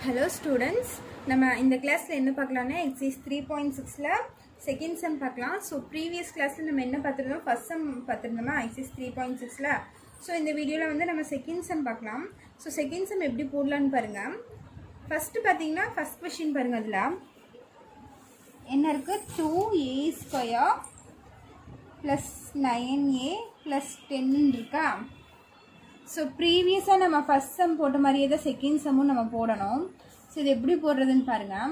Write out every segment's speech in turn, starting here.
hello students நம்ம இந்த கிளாஸில் என்ன பார்க்கலாம்னா எக்ஸைஸ் த்ரீ பாயிண்ட் சிக்ஸில் செகண்ட் செம் பார்க்கலாம் ஸோ ப்ரீவியஸ் கிளாஸில் நம்ம என்ன பார்த்துருந்தோம் ஃபர்ஸ்ட் செம் பார்த்துருந்தோமா எக்ஸைஸ் த்ரீ பாயிண்ட் சிக்ஸில் ஸோ இந்த வீடியோவில் வந்து நம்ம செகண்ட் செம் பார்க்கலாம் ஸோ செகண்ட் செம் எப்படி போடலான்னு பாருங்கள் ஃபஸ்ட்டு பார்த்தீங்கன்னா ஃபஸ்ட் கொஷின் பாருங்கள் அதில் என்ன இருக்குது two a square plus nine a plus டென்னு இருக்கா ஸோ ப்ரீவியஸாக நம்ம ஃபஸ்ட் செம் போட்ட மாதிரியே தான் செகண்ட் செம்மும் நம்ம போடணும் ஸோ இது எப்படி போடுறதுன்னு பாருங்கள்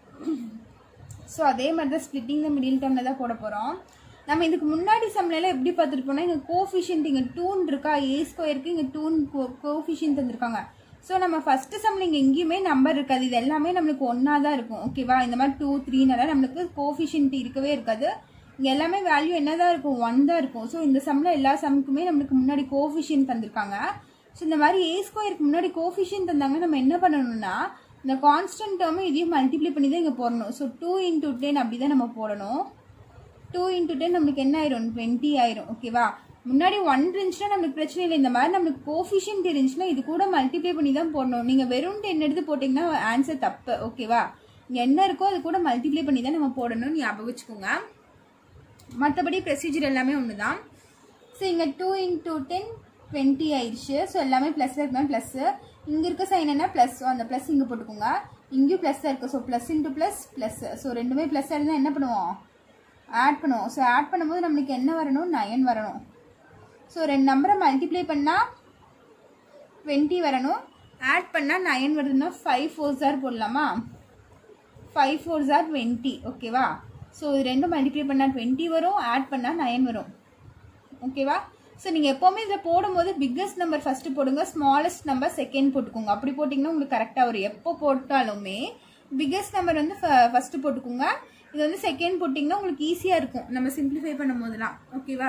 ஸோ அதே மாதிரி தான் ஸ்ப்ளிட்டிங் த மிடில் டேர்மில் தான் போட போகிறோம் நம்ம இதுக்கு முன்னாடி சம்லாம் எப்படி பார்த்துருப்போம்னா இங்கே கோஃபிஷியன்ட் இங்கே டூன் இருக்கா ஏ ஸ்கொயருக்கு இங்கே டூன் கோஃபிஷியன்ட் தந்திருக்காங்க ஸோ நம்ம ஃபஸ்ட்டு சம்மில் இங்கே எங்கேயுமே நம்பர் இருக்காது இது எல்லாமே நம்மளுக்கு ஒன்றா தான் இருக்கும் ஓகேவா இந்த மாதிரி டூ த்ரீனால நம்மளுக்கு கோஃபிஷியன்ட் இருக்கவே இருக்காது இங்கே எல்லாமே வேல்யூ என்ன தான் இருக்கும் ஒன் தான் இருக்கும் ஸோ இந்த சம்மில் எல்லா சம்முக்குமே நம்மளுக்கு முன்னாடி கோஃபிஷியன் தந்திருக்காங்க ஸோ இந்த மாதிரி ஏ ஸ்கொயருக்கு முன்னாடி கோஃபிஷியன் தந்தாங்க நம்ம என்ன பண்ணணும்னா இந்த கான்ஸ்டன்ட் டேர்மும் இதையும் மல்டிப்ளை பண்ணி தான் இங்கே போடணும் ஸோ டூ இன்டூ டென் அப்படி தான் நம்ம போடணும் டூ இன்டூ டென் நம்மளுக்கு என்ன ஆயிரும் டுவெண்ட்டி ஆயிரும் ஓகேவா முன்னாடி ஒன் இருந்துச்சுன்னா நம்மளுக்கு பிரச்சனை இல்லை இந்த மாதிரி நம்மளுக்கு கோஃபிஷியன்ட் இருந்துச்சுன்னா இது கூட மல்டிப்ளை பண்ணி தான் போடணும் நீங்கள் வெறும் டென் எடுத்து போட்டிங்கன்னா ஆன்சர் தப்பு ஓகேவா இங்கே என்ன இருக்கோ அது கூட மல்டிப்ளை பண்ணி தான் நம்ம போடணும்னு ஞாபகம் வச்சுக்கோங்க மற்றபடி ப்ரொசீஜர் எல்லாமே ஒன்று தான் ஸோ இங்கே டூ இன்டூ டென் டுவெண்ட்டி ஆயிடுச்சு ஸோ எல்லாமே ப்ளஸ் இருக்கணும் ப்ளஸ்ஸு இங்கே இருக்க சைன் என்ன ப்ளஸ் ஸோ அந்த ப்ளஸ் இங்கே போட்டுக்கோங்க இங்கேயும் ப்ளஸ்ஸாக இருக்குது so plus into plus plus so ரெண்டுமே ப்ளஸ் இருந்தால் என்ன பண்ணுவோம் ஆட் பண்ணுவோம் ஸோ ஆட் பண்ணும்போது நம்மளுக்கு என்ன வரணும் நயன் வரணும் ஸோ ரெண்டு நம்பரை மல்டிப்ளை பண்ணால் டுவெண்ட்டி வரணும் ஆட் பண்ணால் நயன் வருதுன்னா ஃபைவ் ஃபோர் ஜார் போடலாமா ஃபைவ் ஃபோர் ஜார் டுவெண்ட்டி ஓகேவா ஸோ இது ரெண்டும் மல்டிப்ளை பண்ணால் டுவெண்ட்டி வரும் ஆட் பண்ணால் நயன் வரும் ஓகேவா ஸோ நீங்கள் எப்போவுமே இதில் போடும்போது பிக்கஸ்ட் நம்பர் ஃபஸ்ட்டு போடுங்க ஸ்மாலஸ்ட் நம்பர் செகண்ட் போட்டுக்கோங்க அப்படி போட்டிங்கன்னா உங்களுக்கு கரெக்டாக வரும் எப்போ போட்டாலுமே பிக்கஸ்ட் நம்பர் வந்து ஃபஸ்ட்டு போட்டுக்கோங்க இது வந்து செகண்ட் போட்டிங்கன்னா உங்களுக்கு ஈஸியாக இருக்கும் நம்ம சிம்பிளிஃபை பண்ணும் போதெல்லாம் ஓகேவா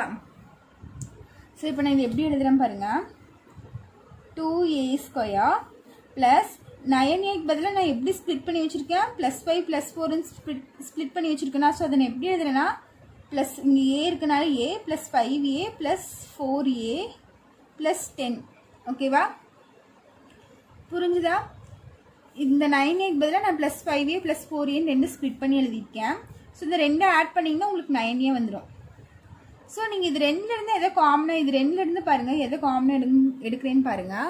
ஸோ இப்போ நான் இது எப்படி எழுதுகிறேன் பாருங்கள் two a square plus nine ஏக்கு பதிலாக நான் எப்படி ஸ்ப்ளிட் பண்ணி வச்சுருக்கேன் ப்ளஸ் ஃபைவ் ப்ளஸ் ஃபோர்னு ஸ்ப்ளிட் ஸ்ப்ளிட் பண்ணி வச்சுருக்கேன்னா ஸோ அதை நான் எப்படி எழுதுறேன்னா ப்ளஸ் இங்கே ஏ இருக்கனால a plus five a plus four a plus ten ஓகேவா புரிஞ்சுதா இந்த நைன் ஏக்கு பதிலாக நான் plus five a plus four ஏன்னு ரெண்டு ஸ்ப்ளிட் பண்ணி எழுதியிருக்கேன் ஸோ இந்த ரெண்டும் ஆட் பண்ணிங்கன்னா உங்களுக்கு நைன் ஏ வந்துடும் ஸோ நீங்கள் இது ரெண்டுலேருந்து எதை காமனாக இது ரெண்டுலேருந்து பாருங்கள் எதை காமனாக எடு எடுக்கிறேன்னு பாருங்கள்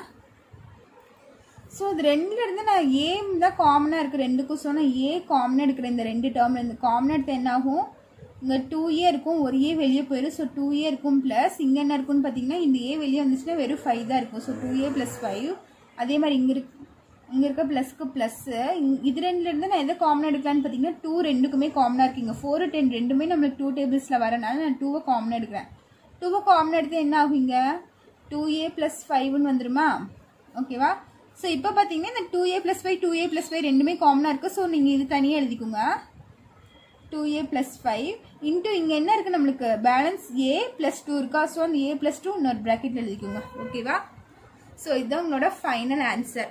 ஸோ இது ரெண்டுலேருந்து நான் ஏ தான் காமனாக இருக்குது ரெண்டுக்கும் ஸோ நான் ஏ காமனாக எடுக்கிறேன் இந்த ரெண்டு டேர்மில் இருந்து காமனாக எடுத்து என்ன ஆகும் இங்கே டூ ஏ இருக்கும் ஒரு ஏ வெளியே போயிடும் ஸோ டூ ஏ இருக்கும் ப்ளஸ் இங்கே என்ன இருக்குன்னு பார்த்தீங்கன்னா இந்த ஏ வெளியே வந்துச்சுன்னா வெறும் ஃபைவ் தான் இருக்கும் so two a plus five அதே மாதிரி இங்கே இருக்கு இங்கே இருக்க ப்ளஸ்க்கு ப்ளஸ்ஸு இது ரெண்டுலேருந்து நான் எதை காமனாக எடுக்கலான்னு பார்த்தீங்கன்னா டூ ரெண்டுக்குமே காமனாக இருக்குங்க ஃபோர் டென் ரெண்டுமே நம்மளுக்கு டூ டேபிள்ஸில் வரனால நான் டூவை காமனாக எடுக்கிறேன் டூவை காமனாக எடுத்து என்ன ஆகும் இங்கே டூ ஏ ப்ளஸ் ஃபைவ்னு வந்துருமா ஓகேவா ஸோ இப்போ பார்த்தீங்கன்னா இந்த two a plus five two a plus five ரெண்டுமே காமனாக இருக்குது ஸோ நீங்கள் இது தனியாக எழுதிக்கோங்க two a plus five into இங்கே என்ன இருக்குது நம்மளுக்கு பேலன்ஸ் ஏ ப்ளஸ் டூ இருக்கா ஸோ அந்த ஏ ப்ளஸ் டூ இன்னொரு ப்ராக்கெட்டில் எழுதிக்கோங்க ஓகேவா ஸோ இதுதான் உங்களோட ஃபைனல் ஆன்சர்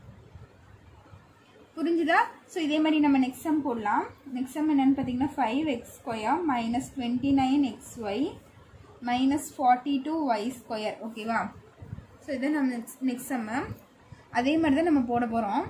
புரிஞ்சுதா ஸோ இதே மாதிரி நம்ம நெக்ஸ்ட் சம் போடலாம் நெக்ஸ்ட் சம் என்னென்னு பார்த்தீங்கன்னா five x square minus twenty nine x y minus forty two y square ஓகேவா ஸோ இதை நம்ம நெக்ஸ்ட் நெக்ஸ்ட் சம்மு அதே மாதிரி தான் நம்ம போட போகிறோம்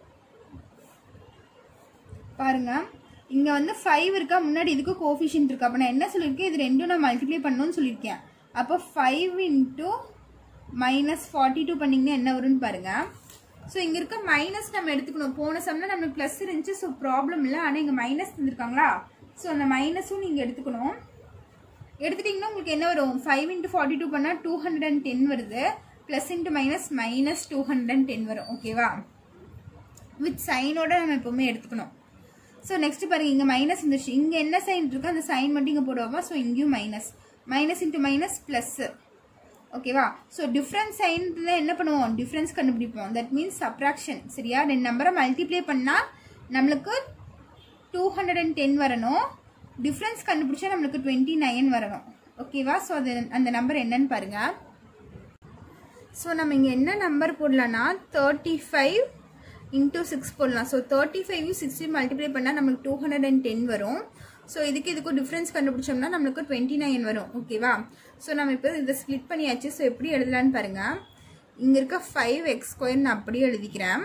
பாருங்கள் இங்கே வந்து ஃபைவ் இருக்கா முன்னாடி இதுக்கு கோஃபிஷியன்ட் இருக்கா அப்போ நான் என்ன சொல்லியிருக்கேன் இது ரெண்டும் நான் மல்டிப்ளை பண்ணணும்னு சொல்லியிருக்கேன் அப்போ five into minus forty two பண்ணிங்கன்னா என்ன வரும்னு பாருங்கள் ஸோ இங்கே இருக்க மைனஸ் நம்ம எடுத்துக்கணும் போன சம்னா நம்மளுக்கு ப்ளஸ் இருந்துச்சு ஸோ ப்ராப்ளம் இல்லை ஆனால் இங்கே மைனஸ் தந்திருக்காங்களா ஸோ அந்த மைனஸும் நீங்கள் எடுத்துக்கணும் எடுத்துட்டிங்கன்னா உங்களுக்கு என்ன வரும் ஃபைவ் இன்ட்டு ஃபார்ட்டி டூ பண்ணால் டூ ஹண்ட்ரட் அண்ட் டென் வருது plus into minus minus two hundred and ten வரும் ஓகேவா வித் சைனோட நம்ம எப்போவுமே எடுத்துக்கணும் ஸோ நெக்ஸ்ட் பாருங்க இங்கே மைனஸ் இருந்துச்சு இங்கே என்ன சைன் இருக்கோ அந்த சைன் மட்டும் இங்கே போடுவோமா ஸோ இங்கேயும் minus minus into minus plus ஓகேவா ஸோ டிஃப்ரென்ஸ் சைன் என்ன பண்ணுவோம் டிஃப்ரென்ஸ் கண்டுபிடிப்போம் தட் மீன்ஸ் சப்ராக்ஷன் சரியா ரெண்டு நம்பரை மல்டிப்ளை பண்ணால் நம்மளுக்கு டூ ஹண்ட்ரட் அண்ட் டென் வரணும் டிஃப்ரென்ஸ் கண்டுபிடிச்சா நம்மளுக்கு டுவெண்ட்டி நைன் வரணும் ஓகேவா ஸோ அது அந்த நம்பர் என்னன்னு பாருங்க ஸோ நம்ம இங்கே என்ன நம்பர் போடலான்னா தேர்ட்டி ஃபைவ் இன்டூ சிக்ஸ் போடலாம் so thirty five sixty multiply பண்ணால் நம்மளுக்கு டூ ஹண்ட்ரட் அண்ட் டென் வரும் ஸோ இதுக்கு இதுக்கும் டிஃப்ரென்ஸ் கண்டுபிடிச்சோம்னா நம்மளுக்கு டுவெண்ட்டி நைன் வரும் ஓகேவா ஸோ நம்ம இப்போ இதை ஸ்ப்ளிட் பண்ணியாச்சு ஸோ எப்படி எழுதலான்னு பாருங்கள் இங்கே இருக்க ஃபைவ் எக்ஸ் ஸ்கொயர் நான் அப்படியே எழுதிக்கிறேன்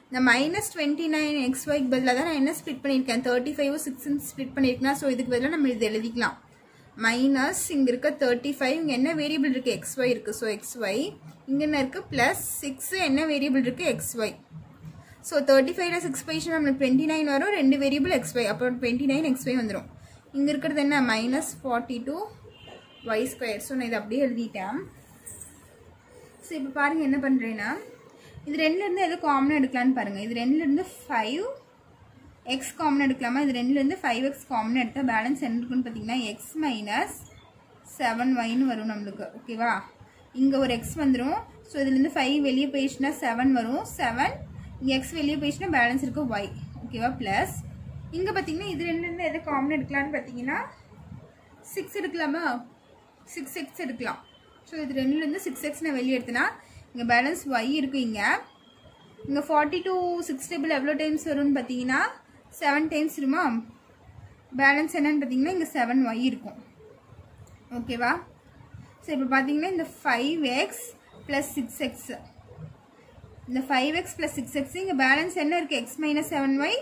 இந்த மைனஸ் டுவெண்ட்டி நைன் எக்ஸ் ஒய்க்கு பதிலாக தான் நான் என்ன ஸ்ப்ளிட் பண்ணியிருக்கேன் தேர்ட்டி ஃபைவ் சிக்ஸ் ஸ்ப்ளிட் பண்ணியிருக்கேன் ஸோ இதுக்கு பதிலாக நம்ம இது எழுதிக்கலாம் மைனஸ் இங்கே இருக்க தேர்ட்டி ஃபைவ் இங்கே என்ன வேரியபிள் இருக்குது எக்ஸ் ஒய் இருக்குது ஸோ எக்ஸ் ஒய் இங்கே என்ன இருக்குது ப்ளஸ் சிக்ஸு என்ன வேரியபிள் இருக்குது எக்ஸ் ஒய் ஸோ தேர்ட்டி ஃபைவ்ல சிக்ஸ் பொசிஷன் நம்மளுக்கு டுவெண்ட்டி நைன் வரும் ரெண்டு வேரியபிள் எக்ஸ் ஒய் அப்புறம் டுவெண்ட்டி நைன் எக்ஸ் ஒய் வந்துடும் இங்கே இருக்கிறது என்ன minus forty two y square so நான் இதை அப்படியே எழுதிட்டேன் ஸோ இப்போ பாருங்கள் என்ன பண்ணுறேன்னா இது ரெண்டுலேருந்து எது காமனாக எடுக்கலான்னு பாருங்கள் இது ரெண்டுலேருந்து ஃபைவ் எக்ஸ் காமன் எடுக்கலாமா இது ரெண்டுலேருந்து ஃபைவ் எக்ஸ் காமன் எடுத்தால் பேலன்ஸ் என்ன இருக்குன்னு பார்த்தீங்கன்னா எக்ஸ் மைனஸ் செவன் ஒய்னு வரும் நம்மளுக்கு ஓகேவா இங்கே ஒரு எக்ஸ் வந்துடும் ஸோ இதுலேருந்து ஃபைவ் வெளியே போயிடுச்சுன்னா செவன் வரும் செவன் இங்கே எக்ஸ் வெளியே போயிடுச்சுன்னா பேலன்ஸ் இருக்கு ஒய் ஓகேவா ப்ளஸ் இங்கே பார்த்தீங்கன்னா இது ரெண்டுலேருந்து எது காமன் எடுக்கலான்னு பார்த்தீங்கன்னா சிக்ஸ் எடுக்கலாமா சிக்ஸ் எக்ஸ் எடுக்கலாம் ஸோ இது ரெண்டுலேருந்து சிக்ஸ் எக்ஸ் நான் வெளியே எடுத்தேன்னா இங்கே பேலன்ஸ் ஒய் இருக்குது இங்கே இங்கே ஃபார்ட்டி டூ சிக்ஸ் டேபிள் எவ்வளோ டைம்ஸ் வரும்னு பார்த்தீங்கன்னா செவன் டைம்ஸ் வருமா பேலன்ஸ் என்னன்னு பார்த்தீங்கன்னா இங்கே செவன் ஒய் இருக்கும் ஓகேவா ஸோ இப்போ பார்த்தீங்கன்னா இந்த five x plus six x இந்த five x plus six x இங்கே பேலன்ஸ் என்ன இருக்குது எக்ஸ் மைனஸ் செவன் ஒய்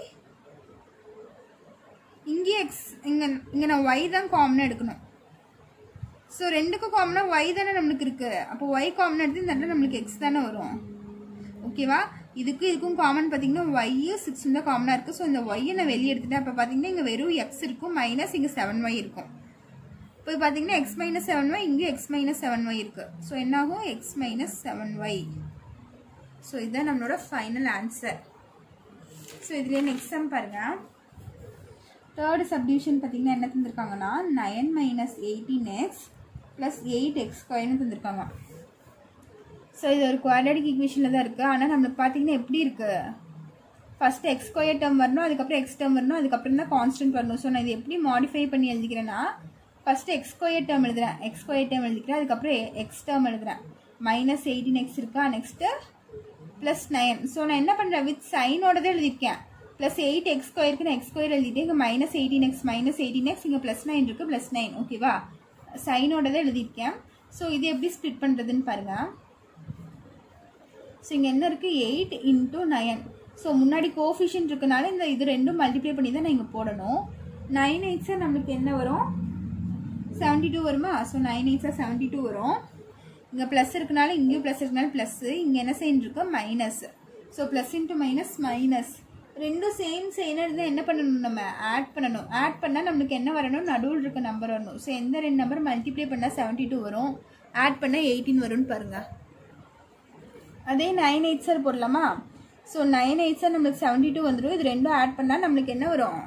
இங்கே எக்ஸ் இங்கே இங்கே நான் ஒய் தான் காமனாக எடுக்கணும் ஸோ ரெண்டுக்கும் காமனாக ஒய் தானே நம்மளுக்கு இருக்குது அப்போ ஒய் காமன் எடுத்து இந்த இடத்துல நம்மளுக்கு எக்ஸ் தானே வரும் ஓகேவா இதுக்கு இதுக்கும் காமன் பார்த்தீங்கன்னா ஒய் சிக்ஸ் தான் காமனாக இருக்குது ஸோ இந்த ஒய்யை நான் வெளியே எடுத்துட்டேன் அப்போ பார்த்தீங்கன்னா இங்கே வெறும் எக்ஸ் இருக்கும் மைனஸ் இங்கே செவன் ஒய் இருக்கும் இப்போ பார்த்தீங்கன்னா எக்ஸ் மைனஸ் செவன் ஒய் இங்கே எக்ஸ் மைனஸ் செவன் ஒய் இருக்குது ஸோ என்னாகும் x minus seven y so இதுதான் நம்மளோட ஃபைனல் ஆன்சர் ஸோ இதுலேயே நெக்ஸ்ட் சம் பாருங்கள் தேர்டு சப்டிவிஷன் பார்த்தீங்கன்னா என்ன தந்திருக்காங்கன்னா nine minus eighteen x plus eight x ஸ்கொயர்னு தந்திருக்காங்க ஸோ இது ஒரு குவாட்ரடிக் ஈக்குவேஷனில் தான் இருக்குது ஆனால் நம்மளுக்கு பார்த்தீங்கன்னா எப்படி இருக்குது ஃபஸ்ட்டு எக்ஸ் ஸ்கொயர் டேர்ம் வரணும் அதுக்கப்புறம் எக்ஸ் டேர்ம் வரணும் அதுக்கப்புறம் தான் கான்ஸ்டன்ட் வரணும் ஸோ நான் இது எப்படி மாடிஃபை பண்ணி எழுதிக்கிறேன்னா ஃபஸ்ட்டு எக்ஸ் ஸ்கொயர் டேர்ம் எழுதுறேன் எக்ஸ் ஸ்கொயர் டேர்ம் எழுதிக்கிறேன் அதுக்கப்புறம் எக்ஸ் டேர்ம் எழுதுறேன் மைனஸ் எயிட்டீன் எக்ஸ் இருக்கா நெக்ஸ்ட்டு ப்ளஸ் நைன் ஸோ நான் என்ன பண்ணுறேன் வித் சைனோட தான் எழுதியிருக்கேன் ப்ளஸ் எயிட் எக்ஸ் ஸ்கொயருக்கு நான் எக்ஸ் ஸ்கொயர் எழுதிட்டு இங்கே minus eighteen x minus eighteen x இங்கே ப்ளஸ் நைன் இருக்குது ப்ளஸ் நைன் ஓகேவா சைனோட தான் எழுதியிருக்கேன் ஸோ இது எப்படி ஸ்ப்ளிட் பண்ணுறதுன்னு பாருங்கள் ஸோ இங்கே என்ன இருக்குது எயிட் இன்ட்டு நயன் ஸோ முன்னாடி கோஃபிஷியன்ட் இருக்கனால இந்த இது ரெண்டும் மல்டிப்ளை பண்ணி தான் நான் இங்கே போடணும் நைன் எயிட்ஸாக நம்மளுக்கு என்ன வரும் செவன்ட்டி டூ வருமா ஸோ நைன் எயிட்ஸாக செவன்ட்டி டூ வரும் இங்கே ப்ளஸ் இருக்கனால இங்கேயும் ப்ளஸ் இருக்கனால ப்ளஸ்ஸு இங்கே என்ன சைன் இருக்கு minus so plus into minus minus ரெண்டும் சேம் சைனாக இருந்தால் என்ன பண்ணணும் நம்ம ஆட் பண்ணணும் ஆட் பண்ணால் நம்மளுக்கு என்ன வரணும் நடுவில் இருக்க நம்பர் வரணும் ஸோ எந்த ரெண்டு நம்பர் மல்டிப்ளை பண்ணால் செவன்ட்டி டூ வரும் ஆட் பண்ணால் எயிட்டீன் வரும்னு பாருங்கள் அதே நைன் எயிட் சார் போடலாமா ஸோ நைன் எயிட் சார் நம்மளுக்கு செவன்ட்டி டூ வந்துடும் இது ரெண்டும் ஆட் பண்ணால் நம்மளுக்கு என்ன வரும்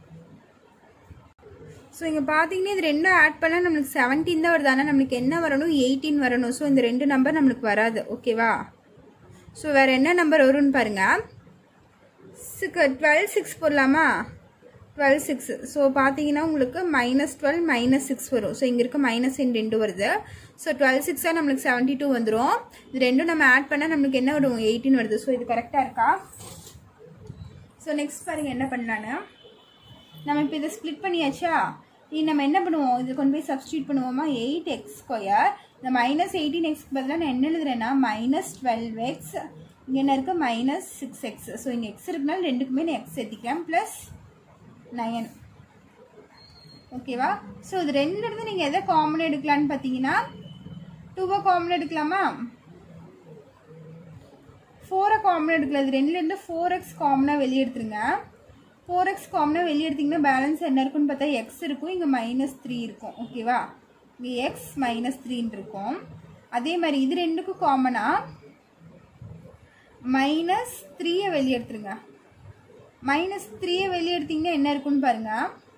ஸோ இங்கே பார்த்தீங்கன்னா இது ரெண்டும் ஆட் பண்ணால் நம்மளுக்கு செவன்டீன் தான் வருது ஆனால் நம்மளுக்கு என்ன வரணும் எயிட்டீன் வரணும் ஸோ இந்த ரெண்டு நம்பர் நம்மளுக்கு வராது ஓகேவா ஸோ வேறு என்ன நம்பர் வரும்னு பாருங்கள் சிக்கு டுவெல் சிக்ஸ் போடலாமா டுவெல் சிக்ஸ் ஸோ பார்த்தீங்கன்னா உங்களுக்கு மைனஸ் டுவெல் மைனஸ் சிக்ஸ் வரும் ஸோ இங்கே இருக்க மைனஸ் இன் ரெண்டு வருது ஸோ டுவெல் சிக்ஸாக நம்மளுக்கு செவன்ட்டி டூ வந்துடும் இது ரெண்டும் நம்ம ஆட் பண்ணால் நம்மளுக்கு என்ன வரும் எயிட்டீன் வருது ஸோ இது கரெக்டாக இருக்கா ஸோ நெக்ஸ்ட் பாருங்கள் என்ன பண்ணலான்னு நம்ம இப்போ இதை ஸ்ப்ளிட் பண்ணியாச்சா இது நம்ம என்ன பண்ணுவோம் இது கொண்டு போய் சப்ஸ்டியூட் பண்ணுவோமா எயிட் எக்ஸ் ஸ்கொயர் இந்த மைனஸ் எயிட்டீன் எக்ஸ்க்கு பதிலாக நான் என்ன எழுதுறேன்னா மைனஸ் டுவெல் எக்ஸ் இங்கே என்ன இருக்குது மைனஸ் சிக்ஸ் எக்ஸ் ஸோ இங்கே எக்ஸ் இருக்குனால ரெண்டுக்குமே நான் எக்ஸ் சேர்த்திக்கிறேன் ப்ளஸ் நயன் ஓகேவா ஸோ இது ரெண்டு இருந்து நீங்கள் எதை காமன் எடுக்கலான்னு பார்த்தீங்கன்னா டூவை காமன் எடுக்கலாமா ஃபோரை காமன் எடுக்கல இது ரெண்டுலேருந்து ஃபோர் எக்ஸ் காமனாக வெளியே எடுத்துருங்க ஃபோர் எக்ஸ் காமனாக வெளியே எடுத்திங்கன்னா பேலன்ஸ் என்ன இருக்குன்னு பார்த்தா எக்ஸ் இருக்கும் இங்கே மைனஸ் த்ரீ இருக்கும் ஓகேவா இங்கே எக்ஸ் மைனஸ் த்ரீன்னு இருக்கும் அதே மாதிரி இது ரெண்டுக்கும் காமனாக மைனஸ் த்ரீயை வெளியே எடுத்துருங்க மைனஸ் த்ரீயை வெளியே எடுத்தீங்கன்னா என்ன இருக்குன்னு பாருங்க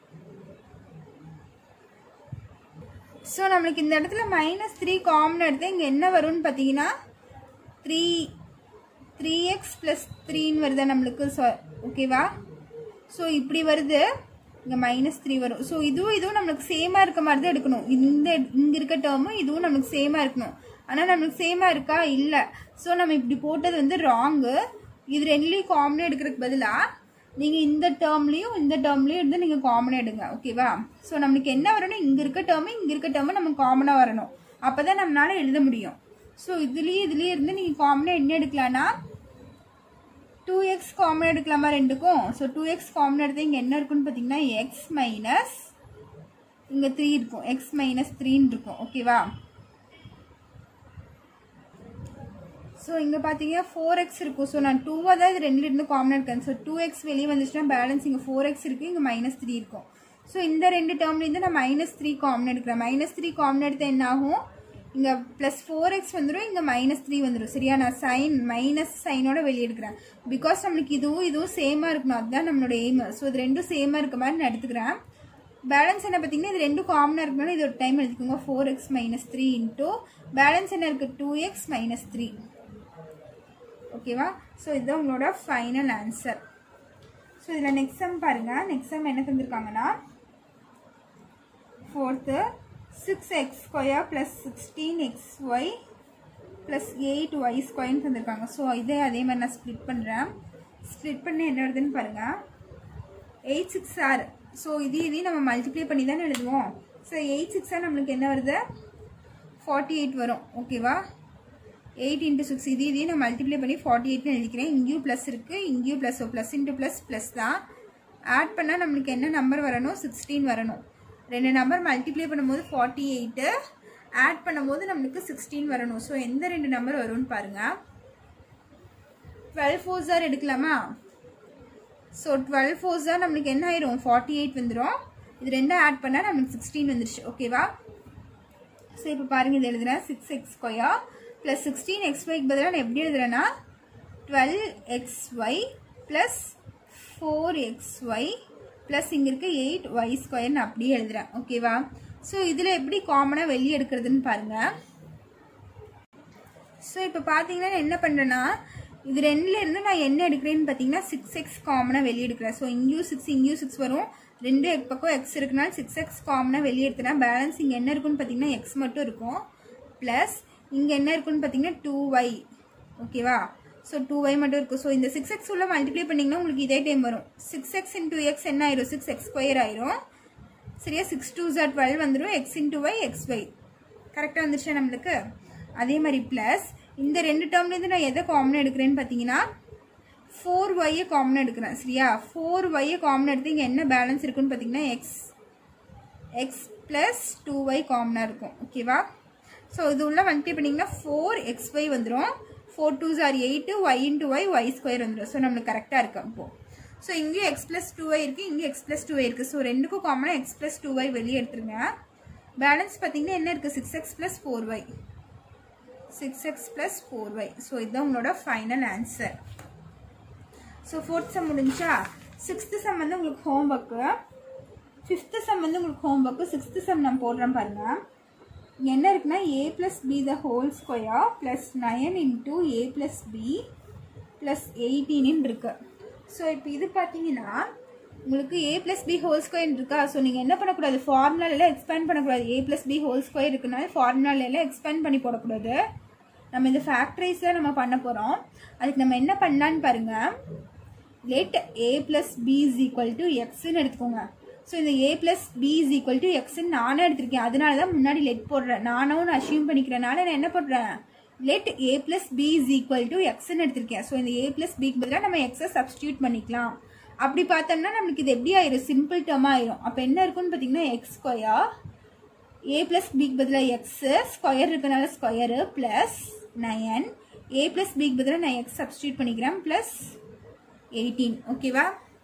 ஸோ நம்மளுக்கு இந்த இடத்துல மைனஸ் த்ரீ காமன் எடுத்து இங்கே என்ன வரும்னு பார்த்தீங்கன்னா த்ரீ த்ரீ எக்ஸ் ப்ளஸ் த்ரீன்னு வருதா நம்மளுக்கு ஸோ ஓகேவா ஸோ இப்படி வருது இங்கே மைனஸ் த்ரீ வரும் ஸோ இதுவும் இதுவும் நம்மளுக்கு சேமாக இருக்க மாதிரி தான் எடுக்கணும் இந்த இங்கே இருக்க டேர்மும் இதுவும் நம்மளுக்கு சேமாக இருக்கணும் ஆனால் நம்மளுக்கு சேமாக இருக்கா இல்லை ஸோ நம்ம இப்படி போட்டது வந்து ராங்கு இது ரெண்டுலேயும் காமனாக எடுக்கிறதுக்கு பதிலாக நீங்கள் இந்த டேர்ம்லேயும் இந்த டேர்ம்லேயும் இருந்து நீங்கள் காமனாக எடுங்க ஓகேவா ஸோ நம்மளுக்கு என்ன வரணும் இங்கே இருக்க டேர்மு இங்கே இருக்க டேர்மு நம்ம காமனாக வரணும் அப்போ தான் நம்மளால் எழுத முடியும் ஸோ இதுலேயும் இதுலேயும் இருந்து நீங்கள் காமனாக என்ன எடுக்கலான்னா டூ எக்ஸ் காமன் எடுக்கலாமா ரெண்டுக்கும் ஸோ டூ எக்ஸ் காமன் எடுத்து இங்கே என்ன இருக்குன்னு பார்த்தீங்கன்னா எக்ஸ் மைனஸ் இங்கே த்ரீ இருக்கும் எக்ஸ் மைனஸ் த்ரீன்னு இருக்கும் ஓகேவா ஸோ இங்கே பார்த்தீங்கன்னா ஃபோர் எக்ஸ் இருக்கும் ஸோ நான் டூவாக தான் இது ரெண்டு இருந்து காமன் இருக்கேன் ஸோ டூ எக்ஸ் வெளியே வந்துச்சுன்னா பேலன்ஸ் இங்கே ஃபோர் எக்ஸ் இருக்குது இங்கே மைனஸ் த்ரீ இருக்கும் ஸோ இந்த ரெண்டு டேர்ம்லேருந்து நான் மைனஸ் த்ரீ காமன் எடுக்கிறேன் மைனஸ் த்ரீ காமன் எடுத்தால் என்ன ஆகும் இங்கே ப்ளஸ் ஃபோர் எக்ஸ் வந்துடும் இங்கே மைனஸ் த்ரீ வந்துடும் சரியா நான் சைன் மைனஸ் சைனோட வெளியே எடுக்கிறேன் பிகாஸ் நம்மளுக்கு இதுவும் இதுவும் சேமாக இருக்கணும் அதுதான் நம்மளோட எய்ம் ஸோ இது ரெண்டும் சேமாக இருக்க மாதிரி நான் எடுத்துக்கிறேன் பேலன்ஸ் என்ன பார்த்தீங்கன்னா இது ரெண்டும் காமனாக இருக்கனால இது ஒரு டைம் எடுத்துக்கோங்க four x minus three into balance என்ன இருக்குது டூ எக்ஸ் மைனஸ் த்ரீ ஓகேவா ஸோ இதுதான் உங்களோட ஃபைனல் ஆன்சர் ஸோ இதில் நெக்ஸ்ட் சம் பாருங்கள் நெக்ஸ்ட் சம் என்ன தந்திருக்காங்கன்னா fourth six x square plus sixteen x y plus eight y ஸ்கொயர்னு தந்திருக்காங்க ஸோ இதே அதே மாதிரி நான் ஸ்ப்ளிட் பண்ணுறேன் ஸ்ப்ளிட் பண்ணி என்ன வருதுன்னு பாருங்கள் எயிட் சிக்ஸ் ஆர் ஸோ இது இதையும் நம்ம மல்டிப்ளை பண்ணி தானே எழுதுவோம் ஸோ எயிட் சிக்ஸாக நம்மளுக்கு என்ன வருது ஃபார்ட்டி எயிட் வரும் ஓகேவா எயிட் இன்ட்டு சிக்ஸ் இது இதையும் நான் மல்டிப்ளை பண்ணி ஃபார்ட்டி எயிட்னு எழுதிக்கிறேன் இங்கேயும் ப்ளஸ் இருக்குது இங்கேயும் plus plus into plus plus தான் ஆட் பண்ணால் நம்மளுக்கு என்ன நம்பர் வரணும் சிக்ஸ்டீன் வரணும் ரெண்டு நம்பர் மல்டிப்ளை பண்ணும்போது ஃபார்ட்டி எயிட்டு ஆட் பண்ணும்போது நம்மளுக்கு சிக்ஸ்டீன் வரணும் ஸோ எந்த ரெண்டு நம்பர் வரும்னு பாருங்கள் டுவெல் ஃபோர் ஜார் எடுக்கலாமா ஸோ டுவெல் ஃபோர் ஜார் நம்மளுக்கு என்ன ஆயிரும் ஃபார்ட்டி எயிட் வந்துடும் இது ரெண்டும் ஆட் பண்ணால் நம்மளுக்கு சிக்ஸ்டீன் வந்துருச்சு ஓகேவா ஸோ இப்போ பாருங்கள் இது எழுதுறேன் six x square plus sixteen x ஒய்க்கு பதிலாக நான் எப்படி எழுதுறேன்னா twelve x y plus four x y plus இங்கே இருக்க எயிட் ஒய் ஸ்கொயர் நான் அப்படியே எழுதுறேன் ஓகேவா ஸோ இதில் எப்படி காமனாக வெளியே எடுக்கிறதுன்னு பாருங்கள் ஸோ இப்போ பார்த்தீங்கன்னா நான் என்ன பண்ணுறேன்னா இது ரெண்டுலேருந்து நான் என்ன எடுக்கிறேன்னு பார்த்தீங்கன்னா சிக்ஸ் எக்ஸ் காமனாக வெளியே எடுக்கிறேன் ஸோ இங்கேயும் சிக்ஸ் இங்கேயும் சிக்ஸ் வரும் ரெண்டு பக்கம் எக்ஸ் இருக்குனால சிக்ஸ் எக்ஸ் காமனாக வெளியே எடுத்தேன்னா பேலன்ஸ் இங்கே என்ன இருக்குன்னு பார்த்தீங்கன்னா எக்ஸ் மட்டும் இருக்கும் ப்ளஸ் இங்கே என்ன இருக்குன்னு பார்த்தீங்கன்னா டூ ஒய் ஓகேவா ஸோ டூ ஒய் மட்டும் இருக்கும் ஸோ இந்த சிக்ஸ் எக்ஸ் உள்ள மல்டிப்ளை பண்ணிங்கன்னா உங்களுக்கு இதே டைம் வரும் சிக்ஸ் எக்ஸ் இன்டூ எக்ஸ் என்ன ஆயிரும் சிக்ஸ் எக்ஸ் ஸ்கொயர் ஆயிரும் சரியா சிக்ஸ் டூ ஜார் டுவெல் வந்துடும் x into y x y கரெக்டாக வந்துருச்சா நம்மளுக்கு அதே மாதிரி ப்ளஸ் இந்த ரெண்டு டேர்ம்லேருந்து நான் எதை காமனாக எடுக்கிறேன்னு பார்த்தீங்கன்னா ஃபோர் ஒய்யை காமனாக எடுக்கிறேன் சரியா ஃபோர் ஒய்யை காமனாக எடுத்து இங்கே என்ன பேலன்ஸ் இருக்குன்னு பார்த்தீங்கன்னா x x plus two y காமனாக இருக்கும் ஓகேவா ஸோ இது உள்ள மல்டிப்ளை பண்ணிங்கன்னா ஃபோர் எக்ஸ் ஒய் வந்துடும் ஃபோர் டூ ஜார் eight y into y y square வந்துடும் ஸோ நம்மளுக்கு கரெக்டாக இருக்கு அப்போது ஸோ இங்கேயும் எக்ஸ் ப்ளஸ் டூ ஒய் இருக்குது இங்கேயும் எக்ஸ் ப்ளஸ் டூ ஒய் இருக்குது ஸோ ரெண்டுக்கும் காமனாக எக்ஸ் ப்ளஸ் டூ ஒய் வெளியே எடுத்துருங்க பேலன்ஸ் பார்த்தீங்கன்னா என்ன இருக்குது six X plus four y six X plus four y so இதுதான் உங்களோட final answer so fourth sum முடிஞ்சா சிக்ஸ்த்து சம் வந்து உங்களுக்கு ஹோம் ஒர்க்கு ஃபிஃப்த்து சம் வந்து உங்களுக்கு ஹோம் ஒர்க்கு சிக்ஸ்த்து சம் நான் போடுறேன் பாருங்கள் இங்கே என்ன இருக்குன்னா A plus B the whole square plus nine into A plus B plus எயிட்டீன்னு இருக்கு ஸோ இப்போ இது பார்த்தீங்கன்னா உங்களுக்கு A plus B whole square இருக்கா ஸோ நீங்கள் என்ன பண்ணக்கூடாது ஃபார்முலாலெல்லாம் எக்ஸ்பேண்ட் பண்ணக்கூடாது A plus B whole square இருக்குனால ஃபார்முலாலெல்லாம் எக்ஸ்பேண்ட் பண்ணி போடக்கூடாது நம்ம இந்த ஃபேக்டரிஸ் தான் நம்ம பண்ண போகிறோம் அதுக்கு நம்ம என்ன பண்ணலான்னு பாருங்கள் let A plus B is equal to எக்ஸ்ன்னு எடுத்துக்கோங்க ஸோ இந்த A plus B is equal to எக்ஸ்ன்னு நானே எடுத்திருக்கேன் அதனால தான் முன்னாடி லெட் போடுறேன் நானும் நான் அசியூம் பண்ணிக்கிறனால நான் என்ன போடுறேன் let A plus B is equal to எக்ஸ்ன்னு எடுத்திருக்கேன் ஸோ இந்த ஏ ப்ளஸ் பிக்கு பதிலாக நம்ம எக்ஸை சப்ஸ்டியூட் பண்ணிக்கலாம் அப்படி பார்த்தோம்னா நம்மளுக்கு இது எப்படி ஆயிரும் சிம்பிள் டேர்மாக ஆயிரும் அப்போ என்ன இருக்குன்னு பார்த்தீங்கன்னா எக்ஸ் ஸ்கொயர் ஏ ப்ளஸ் பிக்கு பதிலாக எக்ஸு ஸ்கொயர் இருக்கனால square plus nine A plus பிக்கு பதிலாக நான் எக்ஸ் சப்ஸ்டியூட் பண்ணிக்கிறேன் ப்ளஸ் எயிட்டீன் ஓகேவா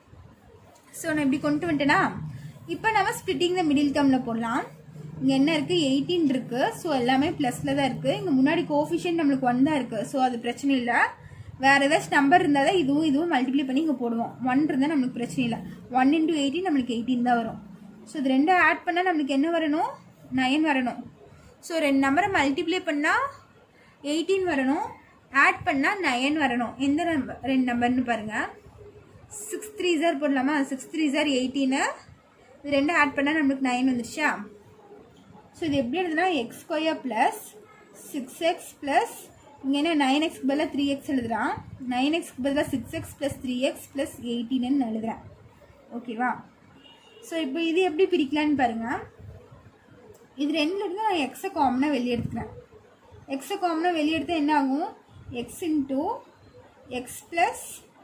ஸோ நான் இப்படி கொண்டு வந்துட்டேனா இப்போ நம்ம ஸ்பிட்டிங் த மிடில் டேர்மில் போடலாம் இங்கே என்ன இருக்குது எயிட்டீன் இருக்குது ஸோ எல்லாமே ப்ளஸில் தான் இருக்குது இங்கே முன்னாடி கோஃபிஷியன் நம்மளுக்கு ஒன் தான் இருக்குது ஸோ அது பிரச்சனை இல்லை வேறு ஏதாச்சும் நம்பர் இருந்தால் தான் இதுவும் இதுவும் மல்டிப்ளை பண்ணி இங்கே போடுவோம் ஒன் இருந்தால் நம்மளுக்கு பிரச்சனை இல்லை ஒன் இன்டூ எயிட்டீன் நம்மளுக்கு எயிட்டீன் தான் வரும் ஸோ இது ரெண்டும் ஆட் பண்ணால் நம்மளுக்கு என்ன வரணும் நயன் வரணும் ஸோ ரெண்டு நம்பரை மல்டிப்ளை பண்ணால் எயிட்டீன் வரணும் ஆட் பண்ணால் நயன் வரணும் எந்த நம்பர் ரெண்டு நம்பர்னு பாருங்கள் சிக்ஸ் த்ரீ ஜார் போடலாமா சிக்ஸ் த்ரீ ஜார் எயிட்டீனு இது ரெண்டும் ஆட் பண்ணால் நம்மளுக்கு நைன் வந்துருச்சா ஸோ இது எப்படி எழுதுனா X square plus six X plus இங்கே என்ன நைன் எக்ஸ்க்கு பதிலாக த்ரீ எக்ஸ் எழுதுறான் நைன் எக்ஸ்க்கு பதிலாக six X plus three X plus எயிட்டீன்னு எழுதுறேன் ஓகேவா ஸோ இப்போ இது எப்படி பிரிக்கலான்னு பாருங்கள் இது ரெண்டுலேருந்து நான் எக்ஸை காமனாக வெளியே எடுத்துக்கிறேன் எக்ஸை காமனாக வெளியே எடுத்தால் என்ன ஆகும் எக்ஸ் இன்ட்டு எக்ஸ் ப்ளஸ்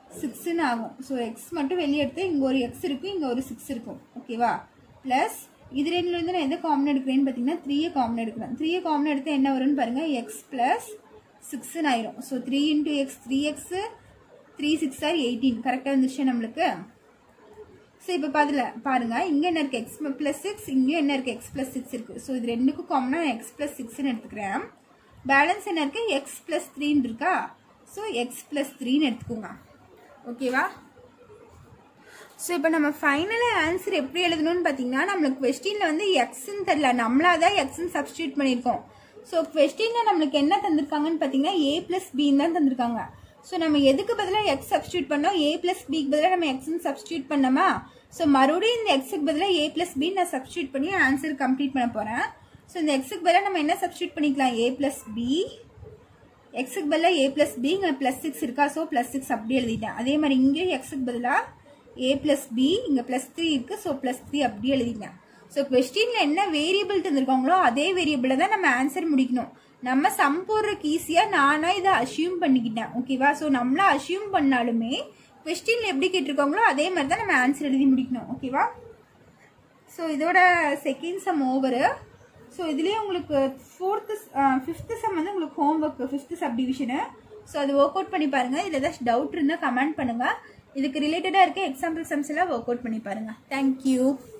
சிக்ஸ்ன்னு ஆகும் ஸோ எக்ஸ் மட்டும் வெளியே எடுத்து இங்கே ஒரு எக்ஸ் இருக்கும் இங்கே ஒரு சிக்ஸ் இருக்கும் ஓகேவா ப்ளஸ் இது ரெண்டுலேருந்து நான் எதை காமன் எடுக்கிறேன்னு பார்த்தீங்கன்னா த்ரீயை காமன் எடுக்கிறேன் த்ரீயை காமன் எடுத்து என்ன வரும்னு பாருங்கள் எக்ஸ் ப்ளஸ் சிக்ஸ்ன்னு ஆயிரும் so three into X three X three six are eighteen கரெக்டாக இருந்துச்சு நம்மளுக்கு ஸோ இப்போ பதில் பாருங்க இங்கே என்ன இருக்குது எக்ஸ் ப்ளஸ் சிக்ஸ் இங்கேயும் என்ன இருக்குது எக்ஸ் ப்ளஸ் சிக்ஸ் இருக்குது ஸோ இது ரெண்டுக்கும் காமனாக எக்ஸ் ப்ளஸ் சிக்ஸ்னு எடுத்துக்கிறேன் பேலன்ஸ் என்ன இருக்குது எக்ஸ் ப்ளஸ் த்ரீன்னு இருக்கா ஸோ எக்ஸ் ப்ளஸ் த்ரீன்னு எடுத்துக்கோங்க ஓகேவா ஸோ இப்போ நம்ம ஃபைனலாக ஆன்சர் எப்படி எழுதணும்னு பார்த்தீங்கன்னா நம்மளுக்கு கொஸ்டினில் வந்து எக்ஸ்ன்னு தெரில நம்மளா தான் எக்ஸ்ன்னு சப்ஸ்டியூட் பண்ணியிருக்கோம் ஸோ கொஸ்டினில் நம்மளுக்கு என்ன தந்திருக்காங்கன்னு பார்த்தீங்கன்னா ஏ ப்ளஸ் பின்னு தான் தந்திருக்காங்க ஸோ நம்ம எதுக்கு பதிலாக எக்ஸ் சப்ஸ்டியூட் பண்ணோம் ஏ ப்ளஸ் பிக்கு பதிலாக நம்ம எக்ஸ்ன்னு சப்ஸ்டியூட் பண்ணோமா ஸோ மறுபடியும் இந்த எக்ஸுக்கு பதிலாக ஏ ப்ளஸ் பி நான் சப்ஸ்டியூட் பண்ணி ஆன்சர் கம்ப்ளீட் பண்ண போகிறேன் ஸோ இந்த எக்ஸுக்கு பதிலாக நம்ம என்ன சப்ஸ்டியூட் பண்ணிக்கலாம் ஏ ப்ளஸ் பி எக்ஸுக்கு பதிலாக ஏ ப்ளஸ் பி இங்கே ப்ளஸ் சிக்ஸ் இருக்கா ஸோ ப்ளஸ் சிக்ஸ் அப்படி எழுதிட்டேன் அதே மாதிரி இங்கேயும் எக்ஸுக்கு பதிலாக ஏ ப்ளஸ் பி இங்கே ப்ளஸ் த்ரீ இருக்குது ஸோ ப்ளஸ் த்ரீ அப்படி எழுதிட்டேன் ஸோ கொஸ்டினில் என்ன வேரியபிள் தந்திருக்காங்களோ அதே வேரியபிளை தான் நம்ம ஆன்சர் முடிக்கணும் நம்ம சம் போடுறதுக்கு ஈஸியாக நானாக இதை அசியூம் பண்ணிக்கிட்டேன் ஓகேவா ஸோ நம்மளா அசியூம் பண்ணாலுமே கொஸ்டினில் எப்படி கேட்டிருக்காங்களோ அதே மாதிரி தான் நம்ம ஆன்சர் எழுதி முடிக்கணும் ஓகேவா ஸோ இதோட செகண்ட் சம் ஓவரு ஸோ இதுலேயே உங்களுக்கு ஃபோர்த்து ஃபிஃப்த்து சம் வந்து உங்களுக்கு homework fifth subdivision so அது ஒர்க் அவுட் பண்ணி பாருங்கள் இதில் ஏதாச்சும் டவுட் இருந்தால் கமெண்ட் பண்ணுங்கள் இதுக்கு ரிலேட்டடாக இருக்க எக்ஸாம்பிள் சம்ஸ் எல்லாம் ஒர்க் அவுட் பண்ணி பாருங்கள் தேங்க்யூ